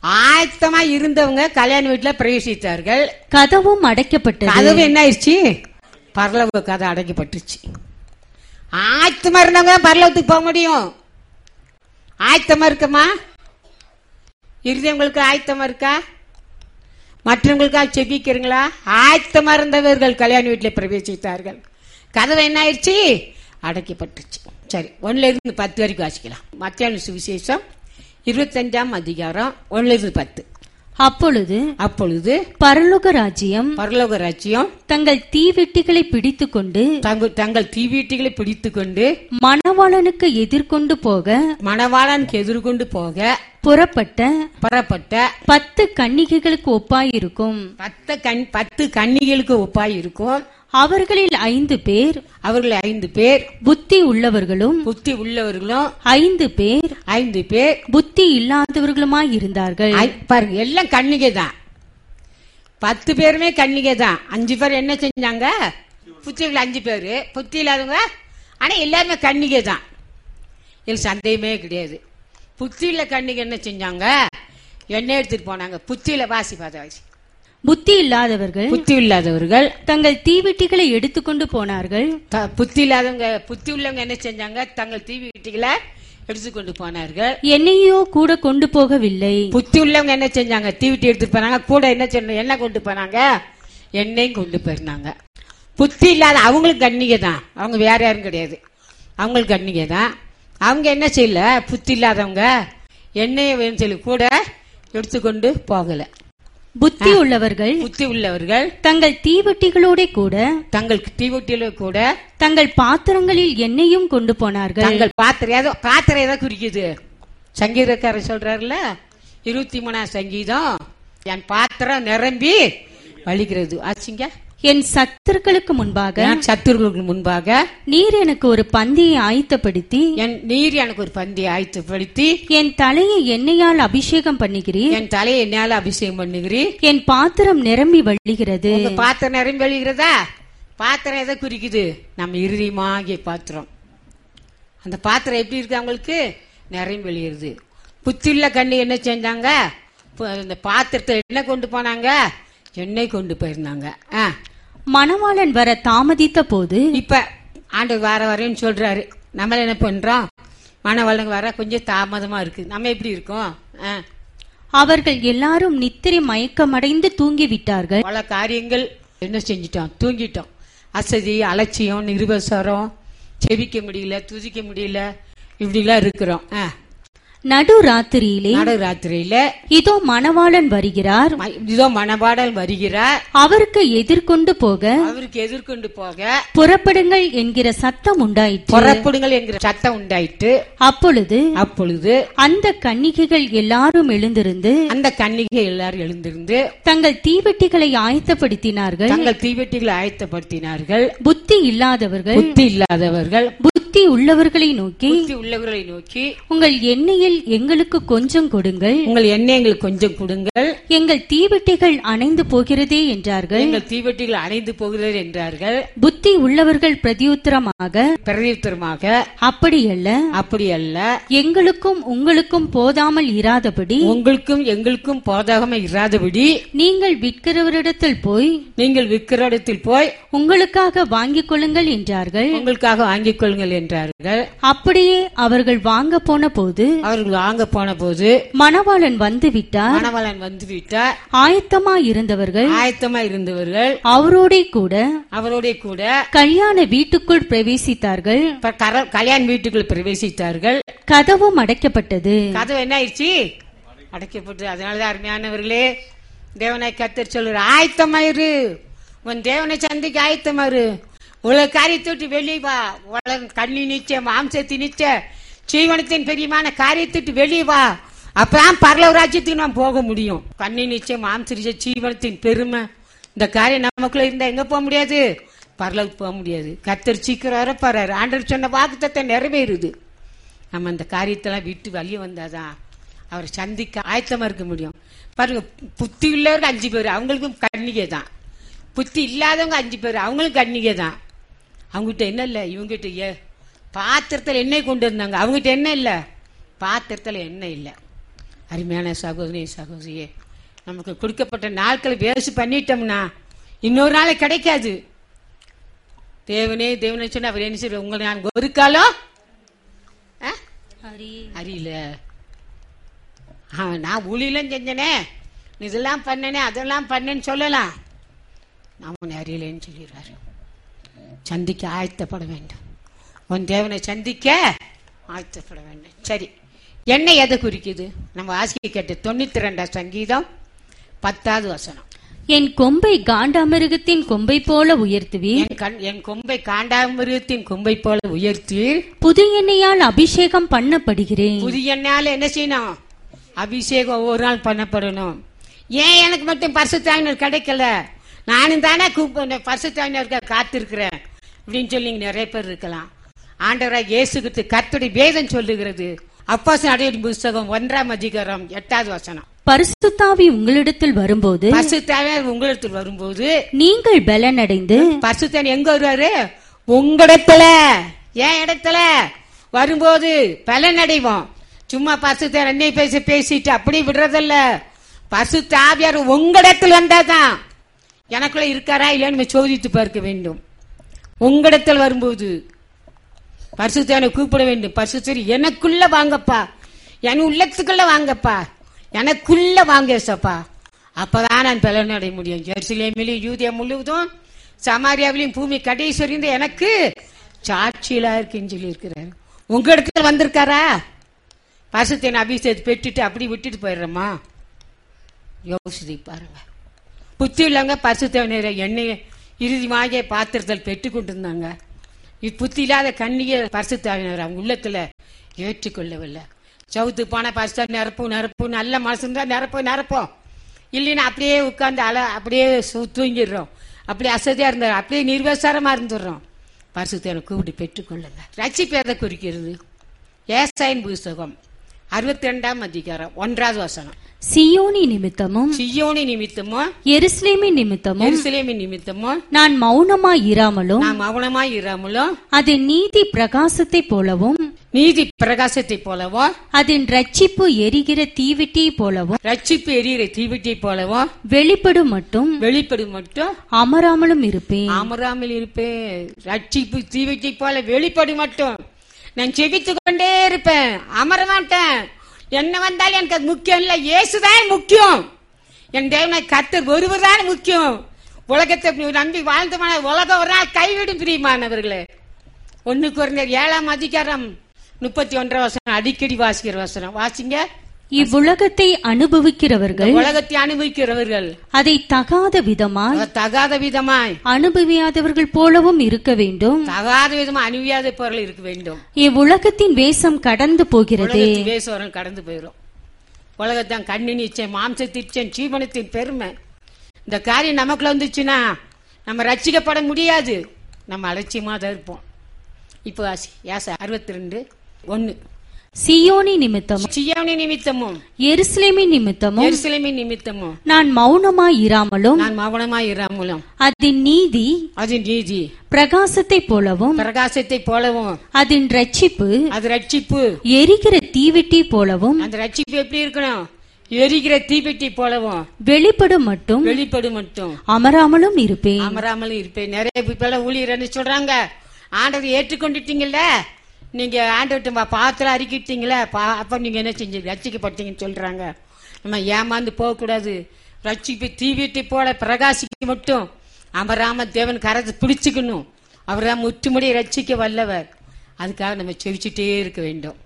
ஆயத்தமா இருந்தவங்க கல்யாண வீட்டுல பிரவேசித்தார்கள் கதவும் அடைக்கப்பட்டது கதவு என்ன ஆயிடுச்சு பரலோக கதை அடைக்கப்பட்டுச்சு ஆயத்தமா இருந்தவங்க தான் பரலோகத்துக்கு போக முடியும் ஆயத்தமா இருக்கமா இருதயங்களுக்கு ஆயத்தமா இருக்கா மற்றவங்களுக்காக செபிக்கிறீங்களா ஆயத்தமா இருந்தவர்கள் கல்யாண வீட்டில் பிரவேசித்தார்கள் கதவு என்ன ஆயிடுச்சு அடைக்கப்பட்டுச்சு சரி ஒன்னுல இருந்து பத்து வரைக்கும் வாசிக்கலாம் மத்தியான சுவிசேஷம் இருபத்தஞ்சாம் அதிகாரம் ஒன்னுல இருந்து பத்து அப்பொழுது அப்பொழுது பரலோக ராஜ்யம் பரலோக ராஜ்யம் தங்கள் தீவெட்டிகளை பிடித்துக்கொண்டு தங்கள் தங்கள் தீவீட்டிகளை பிடித்துக் கொண்டு மணவாளனுக்கு எதிர்கொண்டு போக மணவாளனுக்கு எதிர்கொண்டு போக புறப்பட்ட புறப்பட்ட பத்து கன்னிகைகளுக்கு ஒப்பாயிருக்கும் பத்து கண் பத்து கன்னிகளுக்கு ஒப்பாய் இருக்கும் அவர்களில் ஐந்து பேர் அவர்கள் ஐந்து பேர் புத்தி உள்ளவர்களும் புத்தி உள்ளவர்களும் ஐந்து பேர் ஐந்து பேர் புத்தி இல்லாதவர்களுமாய் இருந்தார்கள் ஐ- பாருங்க எல்லாம் கன்னிகை தான் பத்து பேருமே கன்னிகை தான் அஞ்சு பேர் என்ன செஞ்சாங்க புத்தி உள்ள அஞ்சு பேரு புத்தி இல்லாதவங்க ஆனா எல்லாருமே கன்னிகை தான் இது சந்தேகமே கிடையாது புத்தியில கன்னிகை என்ன செஞ்சாங்க எண்ணெய் எடுத்துட்டு போனாங்க புத்தியில வாசி பார்த்த வாசி புத்தி இல்லாதவர்கள் புத்தி இல்லாதவர்கள் தங்கள் தீவெட்டிகளை எடுத்துக்கொண்டு போனார்கள் த- புத்தி இல்லாதவங்க புத்தி உள்ளவங்க என்ன செஞ்சாங்க தங்கள் தீவி வீட்டுகளை எடுத்துக்கொண்டு போனார்கள் என்னையோ கூட கொண்டு போகவில்லை புத்தி உள்ளவங்க என்ன செஞ்சாங்க தீவிட்டி எடுத்துட்டு போனாங்க கூட என்ன சொன்ன என்ன கொண்டு போனாங்க எண்ணெயும் கொண்டு போயிருந்தாங்க புத்தி இல்லாத அவங்களுக்கு கன்னிகை தான் அவங்க வேற யாரும் கிடையாது அவங்களுக்கு கன்னிகை தான் அவங்க என்ன செய்யல புத்தி இல்லாதவங்க எண்ணெயை வேணும் சொல்லி கூட எடுத்துக்கொண்டு போகல புத்தி உள்ளவர்கள் புத்தி உள்ளவர்கள் தங்கள் தீவெட்டிகளோட கூட தங்கள் தீவட்டியில கூட தங்கள் பாத்திரங்களில் எண்ணெயும் கொண்டு போனார்கள் தங்கள் பாத்திரம் ஏதோ பாத்திரம் ஏதோ குறிக்குது சங்கீதக்காரர் சொல்றாருல இருபத்தி மூணாம் சங்கீதம் என் பாத்திரம் நிரம்பி வலிக்கிறது ஆச்சுங்க என் சத்துருக்களுக்கு முன்பாக என் சத்துருக்களுக்கு முன்பாக நீர் எனக்கு ஒரு பந்தியை ஆயத்தப்படுத்தி என் நீர் எனக்கு ஒரு பந்தி ஆயத்தப்படுத்தி என் தலையை எண்ணெயால் அபிஷேகம் பண்ணுகிறீர் என் தலையை என்னால அபிஷேகம் பண்ணுகிறீர் என் பாத்திரம் நிரம்பி வழிகிறது உங்க பாத்திரம் நிரம்பி வழிகிறதா பாத்திரம் எதை குறிக்குது நம்ம இறுதியமாகிய பாத்திரம் அந்த பாத்திரம் எப்படி இருக்கு அவங்களுக்கு நிரம்பி வெளியிறது புத்தியுள்ள கண்ணு என்ன செஞ்சாங்க பு- இந்த பாத்திரத்தை என்ன கொண்டு போனாங்க எண்ணெய் கொண்டு போயிருந்தாங்க ஆ. மணவாளன் வர தாமதித்த போது இப்ப ஆண்டு வர வரேன்னு சொல்றாரு நம்ம என்ன பண்றோம் மனவளங்க வர கொஞ்சம் தாமதமா இருக்கு நம்ம எப்படி இருக்கோம் ஆ. அவர்கள் எல்லாரும் நித்திரை மயக்கமடைந்து தூங்கிவிட்டார்கள் பல காரியங்கள் என்ன செஞ்சிட்டோம் தூங்கிட்டோம் அசதி அலட்சியம் நிருபசரம் செபிக்க முடியல துதிக்க முடியல இப்படிலாம் இருக்கிறோம் ஆ. நடு ராத்திரியிலே நடு ராத்திரியில இதோ மணவாளன் வருகிறார் ம- இதோ மணபாடல் வருகிறார் அவருக்கு எதிர்கொண்டு போக அவருக்கு எதிர்கொண்டு போக புறப்படுங்கள் என்கிற சத்தம் உண்டாயிற்று புறப்படுங்கள் என்கிற சத்தம் உண்டாயிட்டு அப்பொழுது அப்பொழுது அந்த கன்னிகைகள் எல்லாரும் எழுந்திருந்து அந்த கன்னிகை எல்லாரும் எழுந்திருந்து தங்கள் தீவெட்டிகளை ஆயத்தப்படுத்தினார்கள் தங்கள் தீவெட்டிகளை ஆயத்தப்படுத்தினார்கள் புத்தி இல்லாதவர்கள் புத்தி இல்லாதவர்கள் புத்தி உள்ளவர்களை நோக்கி புத்தி உள்ளவர்களை நோக்கி உங்கள் எண்ணெயில் எங்களுக்கு கொஞ்சம் கொடுங்கள் உங்கள் எண்ணெய் எங்களுக்கு கொஞ்சம் கொடுங்கள் எங்கள் தீவெட்டிகள் அணைந்து போகிறதே என்றார்கள் எங்கள் தீவெட்டிகள் அணைந்து போகிறது என்றார்கள் புத்தி உள்ளவர்கள் பிரதியுத்தரமாக பிரதியுத்தரமாக அப்படியல்ல அப்படி அல்ல எங்களுக்கும் உங்களுக்கும் போதாமல் இராதபடி உங்களுக்கும் எங்களுக்கும் போதாகம இராதபடி நீங்கள் விற்கிறவரிடத்தில் போய் நீங்கள் விற்கிற இடத்தில் போய் உங்களுக்காக வாங்கிக் கொள்ளுங்கள் என்றார்கள் உங்களுக்காக வாங்கிக் கொள்ளுங்கள் என்றார்கள் அப்படியே அவர்கள் வாங்க போன போது அவர்கள் வாங்க போன போது மணவாளன் வந்து விட்டார் மணவாளன் வந்து விட்டார் ஆயத்தமா இருந்தவர்கள் ஆயத்தமா இருந்தவர்கள் அவரோடே கூட அவரோட கூட கல்யாண வீட்டுக்குள் பிரவேசித்தார்கள் இப்ப கர- கல்யாண வீட்டுக்குள் பிரவேசித்தார்கள் கதவும் அடைக்கப்பட்டது கதவு என்ன ஆயிடுச்சு அடைக்கப்பட்டு அதனாலதான் அருமையானவர்களே தேவனை கத்தர் சொல்லுற ஆயத்தமாயிரு உன் தேவனை சந்திக்க ஆயத்தமாயிரு உலக காரியத்தை விட்டு வெளியே வா உலக கண்ணி நிச்சய மாம்சத்தி நிச்சய ஜீவனத்தின் பெரியமான காரியத்தை விட்டு வெளியே வா அப்பதான் பரலவ ராஜ்யத்துக்கு நாம் போக முடியும் கண்ணி நிச்சயம் மாம்ச நிச்சயம் ஜீவனத்தின் பெருமை இந்த காரியம் நமக்குள்ள இருந்தா எங்க போக முடியாது பரலவுக்கு போக முடியாது கத்தர் சீக்கிரம் வரப்பாரு ஆண்டவர் சொன்ன வாக்குத்தத்தை நிறைவேறுது நம்ம அந்த காரியத்தெல்லாம் விட்டு வெளியே வந்தாதான் அவரை சந்திக்க ஆயத்தமா இருக்க முடியும் பாருங்க புத்தி உள்ளவருக்கு அஞ்சு பேர் அவங்களுக்கும் கன்னிகை தான் புத்தி இல்லாதவங்க அஞ்சு பேர் அவங்களும் கன்னிகை தான் அவங்ககிட்ட என்ன இல்லை இவங்ககிட்ட ஏ பாத்திரத்தில் எண்ணெய் கொண்டு இருந்தாங்க அவங்ககிட்ட என்ன இல்லை பாத்திரத்தில் எண்ணெய் இல்லை அருமையான சகோதரி சகோதரியே நமக்கு கொடுக்கப்பட்ட நாட்களை வேஸ்ட் பண்ணிட்டோம்னா இன்னொரு நாள் கிடைக்காது தேவனே தேவனே சொன்னா அவர் என்ன செய்வார் உங்களை நான் ஒரு காலம் ஆ? அறியல அவன் நான் ஊழியெல்லாம் செஞ்சனே இதெல்லாம் பண்ணனே அதெல்லாம் பண்ணேன்னு சொல்லலாம் நான் உன்னை அறியலைன்னு சொல்லிடுறாரு சந்திக்க ஆயத்தப்பட வேண்டும் உன் தேவனை சந்திக்க ஆயத்தப்பட வேண்டும் சரி என்ன எதை குறிக்குது நம்ம வாசிக்க கேட்ட தொண்ணூத்தி ரெண்டாம் சங்கீதம் பத்தாவது வசனம் என் கொம்பை காண்டாமிருகத்தின் கொம்பை போல உயர்த்துவீர் என் கண் என் கொம்பை காண்டாமிருகத்தின் கொம்பை போல உயர்த்தி புது எண்ணெயால் அபிஷேகம் பண்ணப்படுகிறேன் புதிய நாள் என்ன செய்யணும் அபிஷேகம் ஒவ்வொரு நாள் பண்ணப்படணும் ஏன் எனக்கு மட்டும் பரிசுத்தாயினர் கிடைக்கல நானும் தானே கூப்பிட பரிசுத்தாயினருக்க காத்திருக்கிறேன் அப்படின்னு சொல்லி இங்க நிறைய பேர் இருக்கலாம் ஆண்டவராக இயேசுகிட்டு கர்த்தருடைய வேதம் சொல்லுகிறது அப்பாஸ் அடையின் புஸ்தகம் ஒன்றாம் அதிகாரம் எட்டாவது வசனம் பரிசுத்தாவி உங்களிடத்தில் வரும்போது பரிசுத்தாயினர் உங்களிடத்தில் வரும்போது நீங்கள் பலனடைந்து பரிசுத்தன் எங்க வருவாரு உங்களிடத்துல ஏன் இடத்துல வரும்போது பலன் அடைவோம் சும்மா பரிசுத்தன் என்னை பேசி பேசிட்டு அப்படி விடுறதில்ல பரிசுத்த ஆவியார் உங்களிடத்தில் வந்தாதான் எனக்குள்ள இருக்காரா இல்லைன்னு நம்ம சோதித்து பார்க்க வேண்டும் உங்களிடத்தில் வரும்போது பரிசுத்தனை கூப்பிட வேண்டும் பரிசுத்தர் எனக்குள்ள வாங்கப்பா என் உள்ளத்துக்குள்ள வாங்கப்பா எனக்குள்ள வாங்க ஏசப்பா அப்பதான் நான் பலன் அடைய முடியும் ஜெருசலேமிலும் யூதியா முழுவதும் சமாரியாவிலும் பூமி கடைசி வரையும் எனக்கு சாட்சியிலா இருக்குன்னு சொல்லி இருக்கிறாரு உங்க இடத்துல வந்திருக்காரா பரிசுத்தனை அபிஷேகத்தை பெற்றுட்டு அப்படி விட்டுட்டு போயிடுறோமா யோசித்து பாருங்க புத்தி உள்ளவங்க பரிசுத்தவனரை எண்ணெய் இறுதியாக பாத்திரத்தில் பெற்று கொண்டிருந்தாங்க இது புத்தி இல்லாத கண்ணிய பரிசுத்தாவினர் அவங்க உள்ளத்துல ஏற்றுக்கொள்ளவில்லை சவுத்து போன பரிசுத்த நிரப்பும் நிரப்பும் நல்ல மனசு இருந்தா நிரப்போம் நிரப்போம் இல்லைன்னா அப்படியே உட்கார்ந்து அல அப்படியே சு- தூங்கிடுறோம் அப்படியே அசதியா இருந்தா அப்படியே நிர்வசாரமா இருந்துடுறோம் பரிசுத்தவனை கூப்பிட்டு பெற்றுக்கொள்ளுங்க ரட்சிப்பு எதை குறிக்கிறது ஏசாயின் புஸ்தகம் அறுபத்தி ரெண்டாம் அதிகாரம் ஒன்றாவது வசனம் சியோனி நிமித்தமும் சியோனி நிமித்தமும் எருசலேமின் நிமித்தமும் எருசலேமின் நிமித்தமும் நான் மௌனமாய் இராமலும் நாம் மௌனமாய் இராமலும் அதன் நீதி பிரகாசத்தை போலவும் நீதி பிரகாசத்தை போலவும் அதன் ரட்சிப்பு எரிகிற தீவிட்டி போலவும் ரட்சிப்பு எரிகிற தீவிட்டை போலவும் வெளிப்படும் மட்டும் வெளிப்படும் மட்டும் அமராமலும் இருப்பேன் அமராமல் இருப்பேன் ரட்சிப்பு தீவிட்டை போல வெளிப்படும் மட்டும் நான் செபித்து கொண்டே இருப்பேன் அமர மாட்டேன் என்ன வந்தாலும் எனக்கு அது முக்கியம் இல்ல இயேசுதான் முக்கியம் என் தேவனை கத்தர் ஒருவர் தான் முக்கியம் உலகத்தை நம்பி வாழ்ந்தமான உலகம் ஒரு நாள் கைவிடும் பிரியமானவர்களே ஒண்ணு குறைந்த ஏழாம் அதிகாரம் முப்பத்தி ஒன்றாம் வசனம் அடிக்கடி வாசிக்கிற வசனம் வாசிங்க இவ்வுலகத்தை அனுபவிக்கிறவர்கள் உலகத்தை அனுபவிக்கிறவர்கள் அதை தகாத விதமாய் தகாத விதமாய் அனுபவியாதவர்கள் போலவும் இருக்க வேண்டும் தகாத விதமா அனுவியாத பொருள் இருக்க வேண்டும் இவ்வுலகத்தின் வேஷம் கடந்து போகிறதே உலகத்தின் வேசுவரம் கடந்து போயிடும் உலகத்தான் கண்ணின் இச்சம் மாம்சத்திச்சம் ஜீவனத்தின் பெருமை இந்த காரியம் நமக்குள்ள வந்துச்சுன்னா நம்ம ரட்சிக்கப்பட முடியாது நம்ம அலட்சியமா தான் இருப்போம் இப்போ வாசி யாச அறுபத்தி ரெண்டு ஒன்னு சியோனி நிமித்தமும் சியானி நிமித்தமும் எருசலேமின் நிமித்தமும் எருசலேமின் நிமித்தமும் நான் மௌனமாய் இராமலும் நான் மௌனமாய் இராமலும் அதன் நீதி அது நீதி பிரகாசத்தை போலவும் பிரகாசத்தை போலவும் அதன் ரட்சிப்பு அது ரட்சிப்பு எரிகிற தீவிட்டி போலவும் அந்த ரட்சிப்பு எப்படி இருக்கணும் எரிகிற தீப்பெட்டி போலவும் வெளிப்படும் மட்டும் வெளிப்படும் மட்டும் அமராமலும் இருப்பேன் அமராமலும் இருப்பேன் நிறைய பேர் ஊழியர் என்ன சொல்றாங்க ஆண்டவர் ஏற்றுக்கொண்டுட்டீங்கல்ல நீங்க ஆண்டவர்கிட்ட பாத்திரம் அறிக்கிட்டீங்களே பா- அப்ப நீங்க என்ன செஞ்சு ரட்சிக்கப்பட்டீங்கன்னு சொல்றாங்க நம்ம ஏமாந்து போகக்கூடாது ரட்சிப்பு தீவிட்டி போல பிரகாசிக்க மட்டும் அமராம தேவன் கரத்தை பிடிச்சுக்கணும் அவர்தான் முற்றுமுடி ரட்சிக்க வல்லவர் அதுக்காக நம்ம செவிச்சுட்டே இருக்க வேண்டும்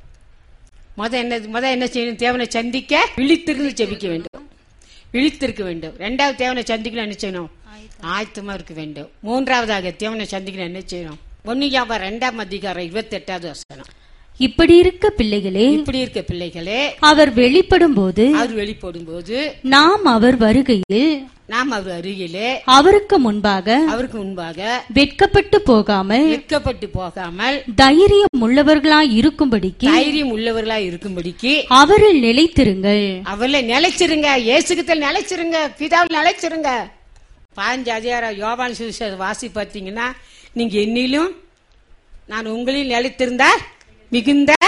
முத என்ன முத என்ன செய்யணும் தேவனை சந்திக்க விழித்திருந்து ஜெபிக்க வேண்டும் விழித்திருக்க வேண்டும் ரெண்டாவது தேவனை சந்திக்கணும் என்ன செய்யணும் ஆயத்தமா இருக்க வேண்டும் மூன்றாவதாக தேவனை சந்திக்கணும் என்ன செய்யணும் ஒன்னு வியாபாரம் ரெண்டாம் அதிகாரம் இருபத்தி எட்டாவது வசனம் இப்படி இருக்க பிள்ளைகளே இப்படி இருக்க பிள்ளைகளே அவர் வெளிப்படும் போது அவர் வெளிப்படும் போது நாம் அவர் வருகையில் நாம் அவர் அருகிலே அவருக்கு முன்பாக அவருக்கு முன்பாக வெட்கப்பட்டு போகாமல் வெட்கப்பட்டு போகாமல் தைரியம் உள்ளவர்களாய் இருக்கும்படிக்கு தைரியம் உள்ளவர்களா இருக்கும்படிக்கு அவரில் நிலைத்திருங்கள் அவர்ல நிலைச்சிருங்க இயேசுகத்தில் நிலைச்சிருங்க பிதாவில் நிலைச்சிருங்க பாஞ்சு அதிகாரம் யோவான் சுவிசேஷ வாசி பார்த்தீங்கன்னா நீங்க என்னிலும் நான் உங்களில் நிலைத்திருந்தா மிகுந்த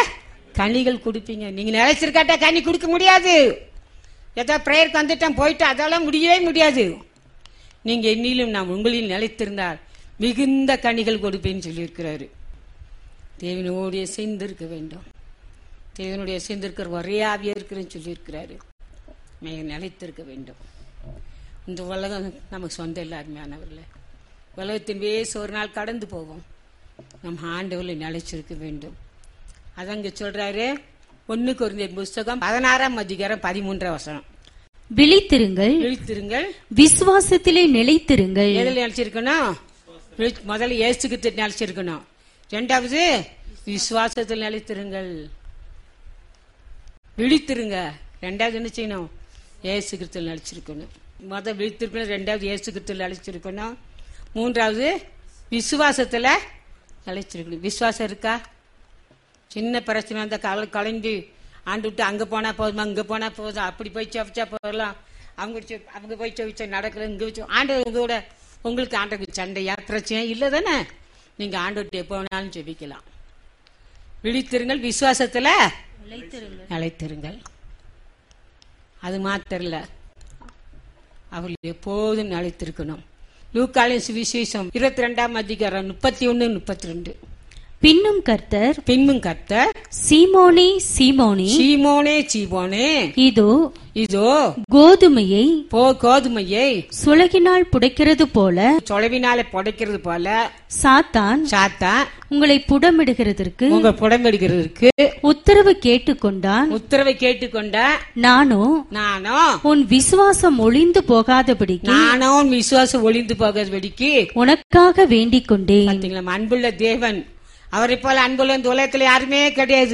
கனிகள் கொடுப்பீங்க நீங்க நிலைச்சிருக்காட்டா கனி கொடுக்க முடியாது ஏதோ பிரேயருக்கு வந்துட்டேன் போயிட்டு அதெல்லாம் முடியவே முடியாது நீங்க என்னிலும் நான் உங்களில் நிலைத்திருந்தால் மிகுந்த கனிகள் கொடுப்பேன்னு சொல்லியிருக்கிறாரு தேவனோடைய சேர்ந்திருக்க வேண்டும் தேவனுடைய சேர்ந்திருக்கிற ஒரே ஆவியா இருக்கிறேன்னு சொல்லியிருக்கிறாரு மிக நிலைத்திருக்க வேண்டும் இந்த உலகம் நமக்கு சொந்தம் இல்லை அருமையானவர்களே உலகத்தின் வேஸ் ஒரு நாள் கடந்து போகும் நம்ம ஆண்டவரில் நிலைச்சிருக்க வேண்டும் அதங்க சொல்றாரு ஒன்னு குறைந்த புஸ்தகம் பதினாறாம் அதிகாரம் பதிமூன்றாம் வசனம் விழித்திருங்கள் விழித்திருங்கள் விசுவாசத்திலே நிலைத்திருங்கள் எதில் நினைச்சிருக்கணும் விழி- முதல்ல ஏசுகிட்டு நினைச்சிருக்கணும் ரெண்டாவது விசுவாசத்தில் நிலைத்திருங்கள் விழித்திருங்க ரெண்டாவது என்ன செய்யணும் ஏசு கிறிஸ்துவில் நிலைச்சிருக்கணும் முதல் விழித்திருக்கணும் ரெண்டாவது ஏசு கிறிஸ்துவில் நிலைச்சிருக்கணும் மூன்றாவது விசுவாசத்துல நிலைச்சிருக்கணும் விசுவாசம் இருக்கா சின்ன பிரச்சனை அந்த கல கலைஞ்சு ஆண்டு விட்டு அங்க போனா போதுமா இங்க போனா போதும் அப்படி போய் செவிச்சா போகலாம் அவங்க செ- அவங்க போய் செவிச்சா நடக்கல இங்க வச்சு ஆண்டு உங்களோட உங்களுக்கு ஆண்டுக்கு சண்டையா பிரச்சனை இல்லை தானே நீங்க ஆண்டு விட்டு எப்போ வேணாலும் ஜெபிக்கலாம் விழித்திருங்கள் விசுவாசத்துல நிலைத்திருங்கள் அது மாத்திரம் இல்ல அவள் எப்போதும் நிலைத்திருக்கணும் லூக்காலின் சுவிசேஷம் இருபத்தி ரெண்டாம் அதிகாரம் முப்பத்தி ஒன்னு முப்பத்தி ரெண்டு பின்னும் கர்த்தர் பின்பும் கர்த்தர் சீமோனே சீமோனே சீமோனே சீமோனே இதோ இதோ கோதுமையை போ கோதுமையை சுலகினால் புடைக்கிறது போல சொலவினால புடைக்கிறது போல சாத்தான் சாத்தா உங்களை புடமிடுகிறதற்கு உங்க புடம்பெடுக்கிறதுக்கு உத்தரவு கேட்டுக்கொண்டான் உத்தரவை கேட்டுக்கொண்ட நானோ நானும் உன் விசுவாசம் ஒளிந்து போகாதபடிக்கு நானும் விசுவாசம் ஒளிந்து போகிறபடிக்கு உனக்காக வேண்டிக் கொண்டேன் பாத்தீங்களா அன்புள்ள தேவன் அவரை போல அன்புள்ள இந்த உலகத்துல யாருமே கிடையாது